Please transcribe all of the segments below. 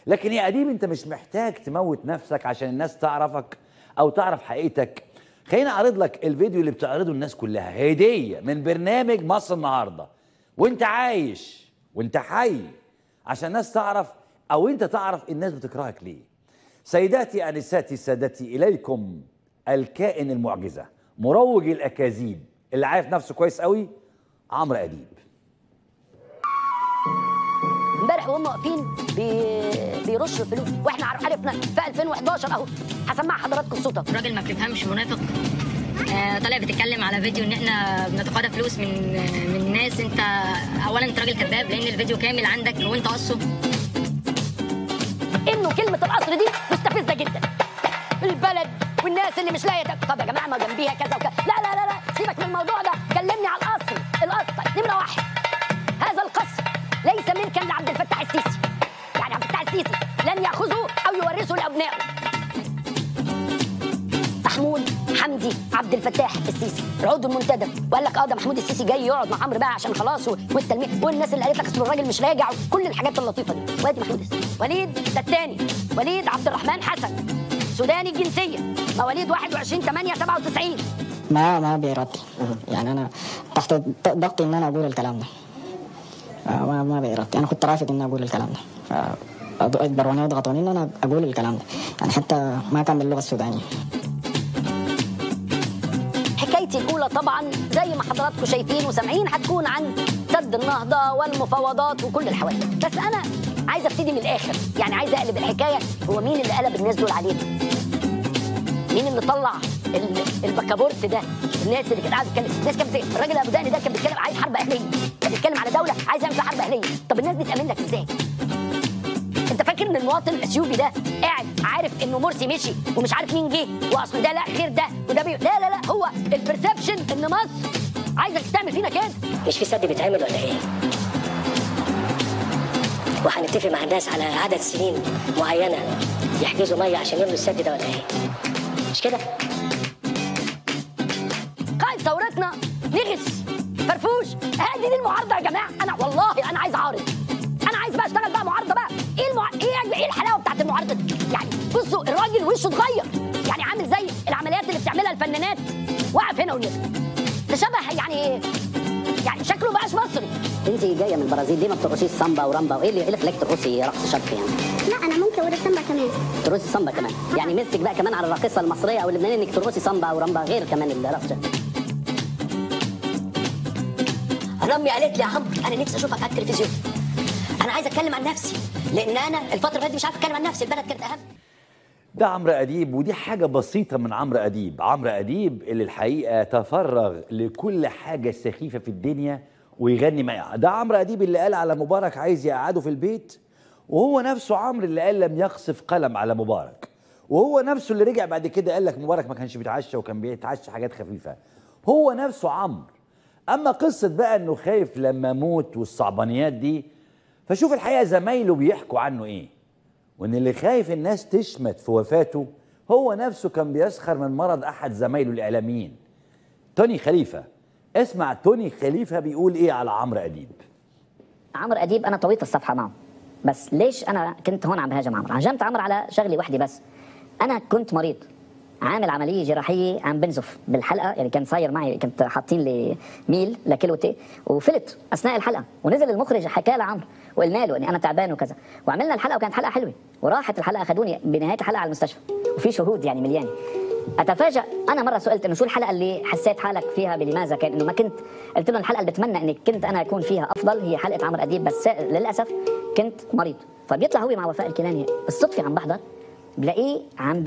لكن يا اديب انت مش محتاج تموت نفسك عشان الناس تعرفك او تعرف حقيقتك خليني اعرض لك الفيديو اللي بتعرضه الناس كلها هديه من برنامج مصر النهارده وانت عايش وانت حي عشان الناس تعرف او انت تعرف الناس بتكرهك ليه سيداتي انساتي سادتي اليكم الكائن المعجزه مروج الاكاذيب اللي عارف نفسه كويس قوي عمرو اديب امبارح وهم واقفين بي- بيرشوا الفلوس واحنا عر- عرفنا في 2011 اهو هسمع حضراتكم الصوت راجل ما بتفهمش منافق آه، طالع بتتكلم على فيديو ان احنا بنتقاضى فلوس من من ناس انت اولا انت راجل كذاب لان الفيديو كامل عندك وانت قصه انه كلمه القصر دي مستفزه جدا البلد والناس اللي مش لاقيه تاكل. طب يا جماعه ما جنبيها كذا وكذا لا لا لا لا سيبك من الموضوع ده كلمني على القصر القصر نمره واحد هذا القصر ليس ملكا لعبد الفتاح السيسي يعني عبد الفتاح السيسي لن ياخذه او يورثه لابنائه محمود حمدي عبد الفتاح السيسي العضو المنتدب وقال لك اه ده محمود السيسي جاي يقعد مع عمرو بقى عشان خلاص و- والتلميذ والناس اللي قالت لك اصل الراجل مش راجع كل الحاجات اللطيفه دي وادي محمود السيسي وليد ده الثاني وليد عبد الرحمن حسن سوداني الجنسيه مواليد 21 8 97 ما ما بإرادتي يعني أنا تحت ضغط إن أنا أقول الكلام ده آه، ما ما بإرادتي أنا كنت رافض إن أقول الكلام ده فأجبروني وضغطوني إن أنا أقول الكلام ده يعني حتى ما كان باللغة السودانية حكايتي الاولى طبعا زي ما حضراتكم شايفين وسامعين هتكون عن سد النهضه والمفاوضات وكل الحوادث بس انا عايزه ابتدي من الاخر يعني عايزه اقلب الحكايه هو مين اللي قلب الناس دول علينا مين اللي طلع ال- البكابورت ده الناس اللي كانت قاعده تتكلم الناس كانت بت- الراجل ابو دقن ده كان بيتكلم عايز حرب اهليه كان بيتكلم على دوله عايز يعمل فيها حرب اهليه طب الناس دي تامن لك ازاي انت فاكر ان المواطن الاثيوبي ده قاعد عارف انه مرسي مشي ومش عارف مين جه واصل ده لا خير ده وده بي... لا لا لا هو البرسبشن ان مصر عايزك تعمل فينا كده مش في سد بيتعمل ولا ايه؟ وهنتفق مع الناس على عدد سنين معينه يحجزوا ميه عشان يملوا السد ده ولا ايه؟ مش كده؟ قائد ثورتنا نغس فرفوش هذه دي المعارضه يا جماعه انا والله انا عايز اعارض انا عايز بقى اشتغل بقى معارضه بقى ايه المع... ايه ايه الحلاوه بتاعت المعارضه دي يعني بصوا الراجل وشه اتغير يعني عامل زي العمليات اللي بتعملها الفنانات واقف هنا والنبي ده شبه يعني يعني شكله بقاش مصري انت جايه من البرازيل ليه ما بترقصيش سامبا ورامبا وايه اللي ايه اللي خلاك ترقصي رقص شرقي يعني لا انا ممكن اقول السمبا كمان ترقصي سامبا كمان يعني ميزتك بقى كمان على الراقصه المصريه او اللبنانيه انك ترقصي سامبا ورامبا غير كمان الرقص انا امي قالت لي يا عمرو انا نفسي اشوفك على التلفزيون انا عايز اتكلم عن نفسي لان انا الفتره اللي فاتت مش عارف اتكلم عن نفسي البلد كانت اهم ده عمرو اديب ودي حاجه بسيطه من عمرو اديب عمرو اديب اللي الحقيقه تفرغ لكل حاجه سخيفه في الدنيا ويغني معاها ده عمرو اديب اللي قال على مبارك عايز يقعده في البيت وهو نفسه عمرو اللي قال لم يقصف قلم على مبارك وهو نفسه اللي رجع بعد كده قال لك مبارك ما كانش بيتعشى وكان بيتعشى حاجات خفيفه هو نفسه عمرو اما قصه بقى انه خايف لما موت والصعبانيات دي فشوف الحقيقه زمايله بيحكوا عنه ايه وان اللي خايف الناس تشمت في وفاته هو نفسه كان بيسخر من مرض احد زمايله الاعلاميين توني خليفه اسمع توني خليفه بيقول ايه على عمرو اديب عمرو اديب انا طويت الصفحه معه بس ليش انا كنت هون عم بهاجم عمرو هاجمت عمرو على شغله واحده بس انا كنت مريض عامل عمليه جراحيه عم بنزف بالحلقه يعني كان صاير معي كنت حاطين لي ميل لكلوتي وفلت اثناء الحلقه ونزل المخرج حكى لعمرو وقلنا له اني انا تعبان وكذا وعملنا الحلقه وكانت حلقه حلوه وراحت الحلقه اخذوني بنهايه الحلقه على المستشفى وفي شهود يعني مليان اتفاجأ انا مره سئلت انه شو الحلقه اللي حسيت حالك فيها بلماذا كان انه ما كنت قلت له الحلقه اللي بتمنى اني كنت انا اكون فيها افضل هي حلقه عمرو اديب بس للاسف كنت مريض فبيطلع هو مع وفاء الكيلاني بالصدفه عم بحضر بلاقيه عم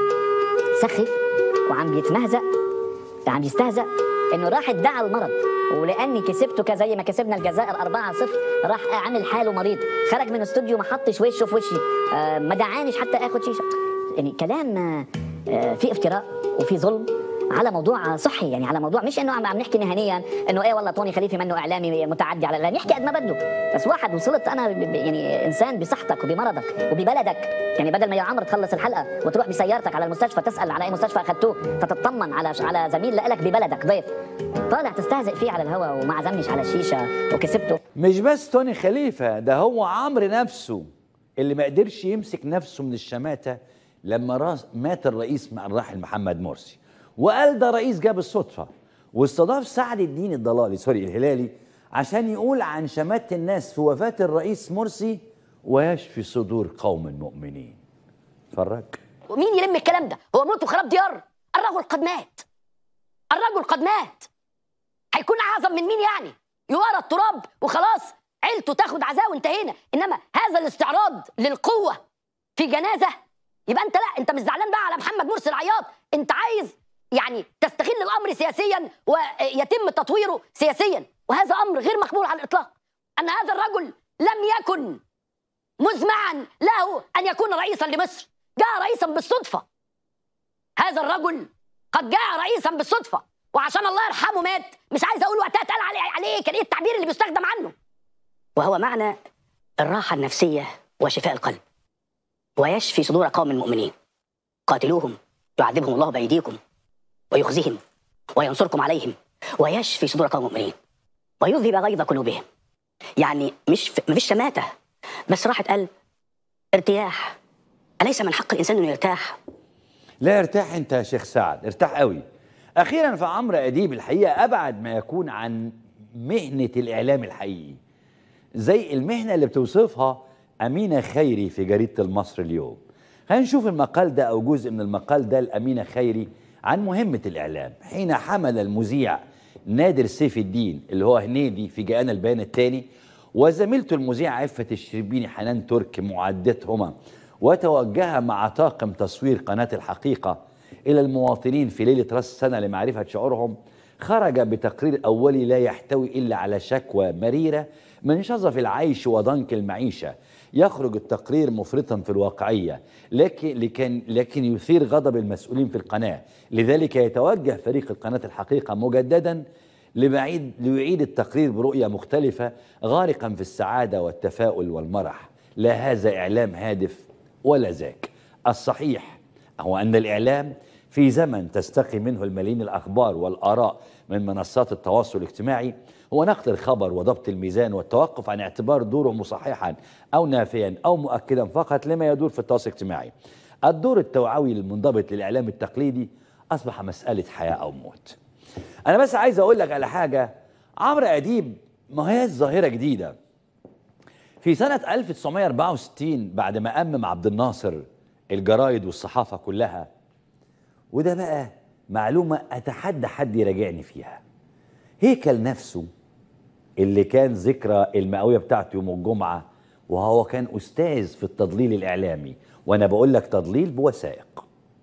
بيسخف وعم بيتمهزأ عم يستهزأ انه راح ادعى المرض ولاني كسبته كزي ما كسبنا الجزائر 4-0 راح عمل حاله مريض خرج من الاستوديو ما حطش وشه في وشي آه، ما دعانيش حتى اخد شيشه يعني كلام آه، آه، في افتراء وفي ظلم على موضوع صحي يعني على موضوع مش انه عم عم نحكي مهنيا انه ايه والله طوني خليفه منه اعلامي متعدي على الاعلام يحكي قد ما بده بس واحد وصلت انا ب- ب- يعني انسان بصحتك وبمرضك وببلدك يعني بدل ما يا عمرو تخلص الحلقه وتروح بسيارتك على المستشفى تسال على اي مستشفى اخذتوه فتطمن على على زميل لك ببلدك ضيف طالع تستهزئ فيه على الهواء وما عزمنيش على الشيشه وكسبته مش بس توني خليفه ده هو عمرو نفسه اللي ما قدرش يمسك نفسه من الشماتة لما راس مات الرئيس مع الراحل محمد مرسي وقال ده رئيس جاب الصدفة واستضاف سعد الدين الضلالي سوري الهلالي عشان يقول عن شماتة الناس في وفاة الرئيس مرسي ويشفي صدور قوم مؤمنين اتفرج ومين يلم الكلام ده هو موت وخراب ديار الرجل قد مات الرجل قد مات هيكون اعظم من مين يعني يوارى التراب وخلاص عيلته تاخد عزاء وانتهينا انما هذا الاستعراض للقوه في جنازه يبقى انت لا انت مش زعلان بقى على محمد مرسي العياط انت عايز يعني تستغل الامر سياسيا ويتم تطويره سياسيا وهذا امر غير مقبول على الاطلاق ان هذا الرجل لم يكن مزمعا له ان يكون رئيسا لمصر جاء رئيسا بالصدفه هذا الرجل قد جاء رئيسا بالصدفه وعشان الله يرحمه مات مش عايز اقول وقتها اتقال عليه عليه كان ايه التعبير اللي بيستخدم عنه وهو معنى الراحه النفسيه وشفاء القلب ويشفي صدور قوم المؤمنين قاتلوهم يعذبهم الله بايديكم ويخزيهم وينصركم عليهم ويشفي صدور قوم المؤمنين ويذهب غيظ قلوبهم يعني مش مفيش شماته بس راحه قلب ارتياح اليس من حق الانسان انه يرتاح لا ارتاح انت يا شيخ سعد ارتاح قوي اخيرا فعمرو اديب الحقيقه ابعد ما يكون عن مهنه الاعلام الحقيقي زي المهنه اللي بتوصفها امينه خيري في جريده المصر اليوم خلينا نشوف المقال ده او جزء من المقال ده لامينه خيري عن مهمه الاعلام حين حمل المذيع نادر سيف الدين اللي هو هنيدي في جاءنا البيان التالي وزميلته المذيعه عفه الشربيني حنان ترك معدتهما وتوجه مع طاقم تصوير قناه الحقيقه الى المواطنين في ليله راس السنه لمعرفه شعورهم خرج بتقرير اولي لا يحتوي الا على شكوى مريره من شظف العيش وضنك المعيشه يخرج التقرير مفرطا في الواقعيه لكن لكن لكن يثير غضب المسؤولين في القناه لذلك يتوجه فريق القناه الحقيقه مجددا لبعيد ليعيد التقرير برؤيه مختلفه غارقا في السعاده والتفاؤل والمرح لا هذا اعلام هادف ولا ذاك الصحيح هو ان الاعلام في زمن تستقي منه الملايين الاخبار والاراء من منصات التواصل الاجتماعي هو نقل الخبر وضبط الميزان والتوقف عن اعتبار دوره مصححا او نافيا او مؤكدا فقط لما يدور في التواصل الاجتماعي. الدور التوعوي المنضبط للاعلام التقليدي اصبح مساله حياه او موت. انا بس عايز اقول لك على حاجه عمرو اديب ما هي ظاهره جديده. في سنه 1964 بعد ما امم عبد الناصر الجرايد والصحافه كلها وده بقى معلومه اتحدى حد يراجعني فيها. هيكل نفسه اللي كان ذكرى المئوية بتاعته يوم الجمعة وهو كان أستاذ في التضليل الإعلامي وأنا بقول لك تضليل بوثائق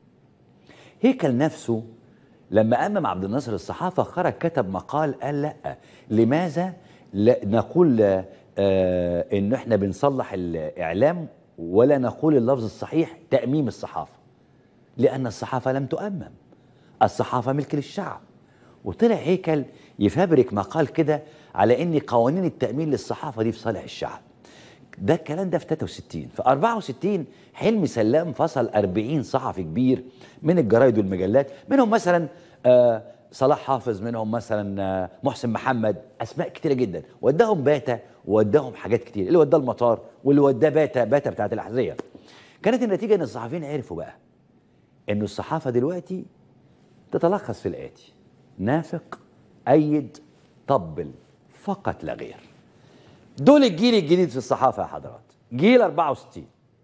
هيكل نفسه لما أمم عبد الناصر الصحافة خرج كتب مقال قال لا لماذا لا نقول آه إن إحنا بنصلح الإعلام ولا نقول اللفظ الصحيح تأميم الصحافة لأن الصحافة لم تؤمم الصحافة ملك للشعب وطلع هيكل يفبرك مقال كده على ان قوانين التامين للصحافه دي في صالح الشعب ده الكلام ده في 63 في 64 حلمي سلام فصل 40 صحفي كبير من الجرايد والمجلات منهم مثلا آه صلاح حافظ منهم مثلا آه محسن محمد اسماء كتيره جدا وداهم باتا ووداهم حاجات كتير اللي وداه المطار واللي وداه باتا باتا بتاعت الاحذيه كانت النتيجه ان الصحفيين عرفوا بقى انه الصحافه دلوقتي تتلخص في الاتي نافق أيد طبل فقط لا غير دول الجيل الجديد في الصحافة يا حضرات جيل 64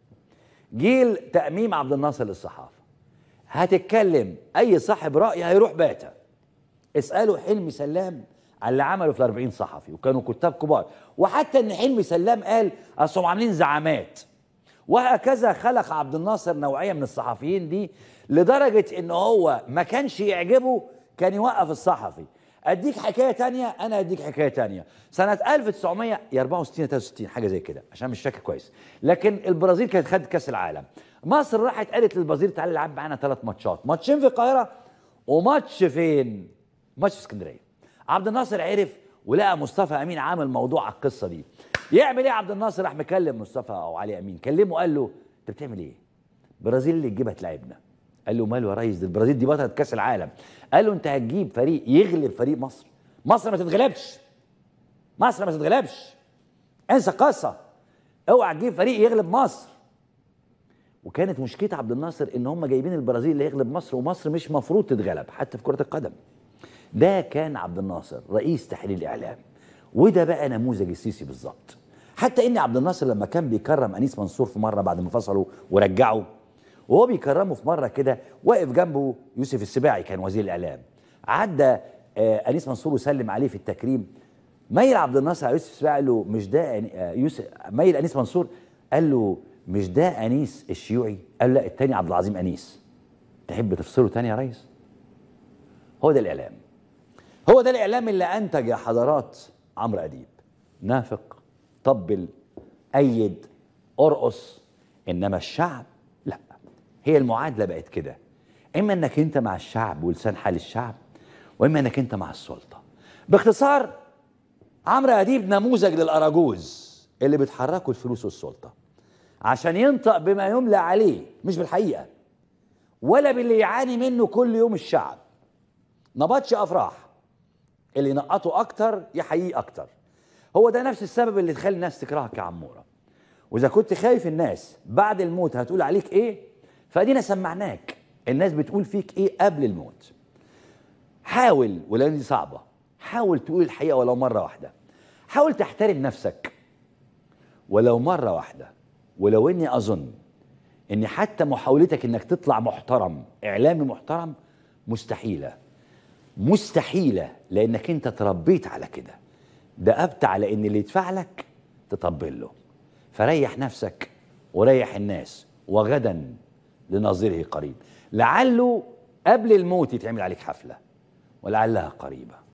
جيل تأميم عبد الناصر للصحافة هتتكلم أي صاحب رأي هيروح باتا اسألوا حلمي سلام على اللي عمله في 40 صحفي وكانوا كتاب كبار وحتى ان حلمي سلام قال اصلهم عاملين زعامات وهكذا خلق عبد الناصر نوعيه من الصحفيين دي لدرجه ان هو ما كانش يعجبه كان يوقف الصحفي اديك حكايه تانية انا اديك حكايه تانية سنه 1964 63 حاجه زي كده عشان مش فاكر كويس لكن البرازيل كانت خدت كاس العالم مصر راحت قالت للبرازيل تعالى العب معانا ثلاث ماتشات ماتشين في القاهره وماتش فين ماتش في اسكندريه عبد الناصر عرف ولقى مصطفى امين عامل موضوع على القصه دي يعمل ايه عبد الناصر راح مكلم مصطفى او علي امين كلمه قال له انت بتعمل ايه البرازيل اللي تجيبها تلعبنا قال له ماله يا ريس ده البرازيل دي بطلة كاس العالم قال له انت هتجيب فريق يغلب فريق مصر مصر ما تتغلبش مصر ما تتغلبش انسى قصه اوعى تجيب فريق يغلب مصر وكانت مشكله عبد الناصر ان هم جايبين البرازيل اللي يغلب مصر ومصر مش مفروض تتغلب حتى في كره القدم ده كان عبد الناصر رئيس تحرير الاعلام وده بقى نموذج السيسي بالظبط حتى ان عبد الناصر لما كان بيكرم انيس منصور في مره بعد ما فصلوا ورجعوا وهو بيكرمه في مره كده واقف جنبه يوسف السباعي كان وزير الاعلام عدى آه، انيس منصور وسلم عليه في التكريم ميل عبد الناصر على يوسف السباعي قال له مش ده أني- آه، يوسف ميل انيس منصور قال له مش ده انيس الشيوعي قال لا التاني عبد العظيم انيس تحب تفصله تاني يا ريس هو ده الاعلام هو ده الاعلام اللي انتج يا حضرات عمرو اديب نافق طبل ايد ارقص انما الشعب لا هي المعادله بقت كده اما انك انت مع الشعب ولسان حال الشعب واما انك انت مع السلطه باختصار عمرو اديب نموذج للاراجوز اللي بتحركه الفلوس والسلطه عشان ينطق بما يملى عليه مش بالحقيقه ولا باللي يعاني منه كل يوم الشعب نبطش افراح اللي ينقطوا اكتر يحييه اكتر هو ده نفس السبب اللي تخلي الناس تكرهك يا عموره واذا كنت خايف الناس بعد الموت هتقول عليك ايه فادينا سمعناك الناس بتقول فيك ايه قبل الموت حاول ولو دي صعبه حاول تقول الحقيقه ولو مره واحده حاول تحترم نفسك ولو مره واحده ولو اني اظن ان حتى محاولتك انك تطلع محترم اعلامي محترم مستحيله مستحيله لانك انت تربيت على كده دأبت على ان اللي يدفع لك تطبل له فريح نفسك وريح الناس وغدا لناظره قريب لعله قبل الموت يتعمل عليك حفله ولعلها قريبه